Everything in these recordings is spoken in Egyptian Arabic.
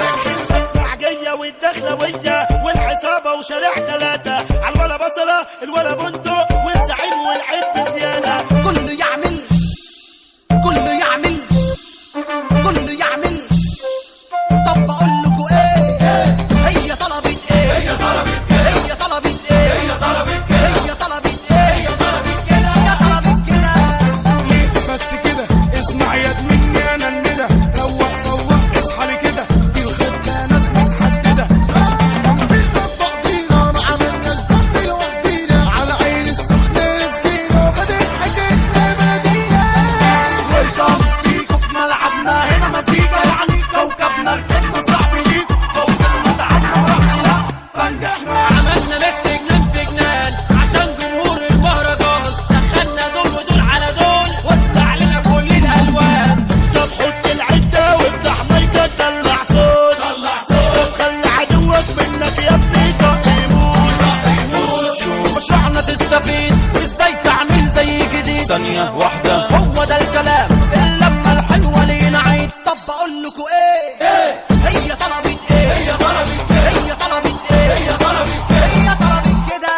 الفعجية والدخلوية والعصابة وشارع تلاتة عالولا بصلة الولا بندق والزعيم والعيب بزيادة كله يعمل كله يعمل كله يعمل طب بقول لكم ايه هي طلبت ايه هي طلبت ايه هي طلبت ايه هي طلبت ايه هي طلبت ايه هي طلبت كده هي طلبت كده بس كده اسمع يا مني انا الندى روق فوق اصحى لي كده دي الخطه ناس متحدده بعضينا ما عملناش ضد لوحدينا على عين السخنة رزقينا وبدأت حكايتنا بلدينا ويلكم بيكوا في ملعبنا هنا مزيكا يعني كوكبنا ركبنا صعب ليك فوز المتعبنا مراحش لا فنجحنا عملنا ميكس جنان في جنان عشان جمهور المهرجان دخلنا دول ودول على دول وطلع لنا كل الالوان طب حط العدة وافتح مايكك طلع صوت طلع صوت طب خلي عدوك منك يا ابني طق يموت مشروعنا تستفيد وازاي تعمل زي جديد ثانية واحدة هو ده الكلام اللمة الحلوة لينا عيد طب بقول لكم ايه هي طلبت ايه هي طلبت ايه هي طلبت ايه هي طلبت ايه هي طلبت كده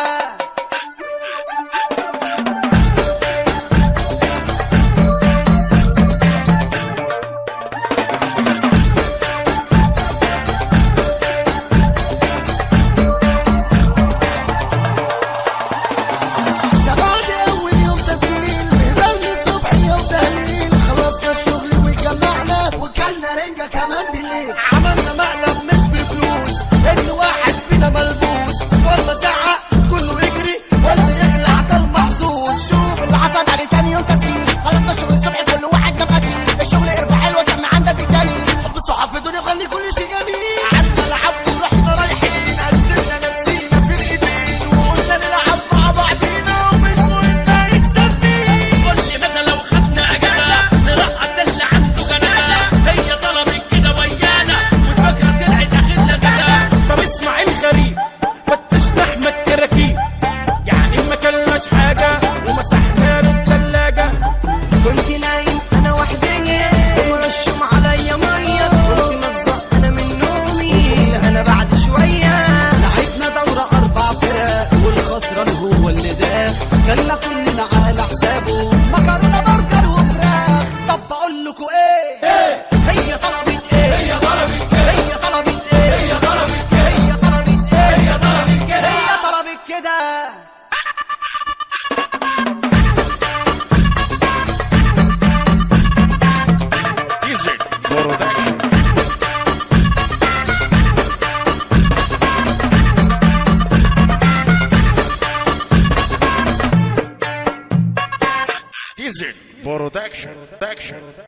ده بعد اول يوم تسجيل نزلنا الصبح يوم تهليل خلصنا الشغل واتجمعنا وكلنا رنجة كمان بالليل عملنا مقلب مش بفلوس ان واحد فينا ملبوس ولا زعق كله يجري ولا يخلع ده المحظوظ شوف اللي حصل عليه تاني يوم تسجيل خلصنا الشغل الصبح كل واحد نام قتيل الشغل ارفع حلوه كان عندك الدليل حب الصحاب في الدنيا وخلي كل شيء جميل قعدنا لعب ورحنا رايحين قسمنا نفسينا في الايدين وقلنا نلعب مع بعضينا ومش مهم نكسب مين كل مثلا لو خدنا اجازة نرقص اللي عنده جنازة هي طلبت كده ويانا والفكرة طلعت اخر لذاذة طب اسمع الغريب فتشنا احنا الكراكيب يعني ما كلناش حاجة ومسحنا له التلاجة كنت نايم انا وحدي ومرشم عليا ميه كنت مفزع انا من نومي انا بعد شويه لعبنا دوره اربع فرق والخسران هو اللي داخ كلنا كلنا على حسابه مكرونه برجر وفراخ طب بقول لكم ايه هي طلبت ايه هي طلبت ايه هي طلبت ايه هي طلبت ايه هي طلبت ايه هي طلبت كده هي طلبت كده Music Production Music Production Production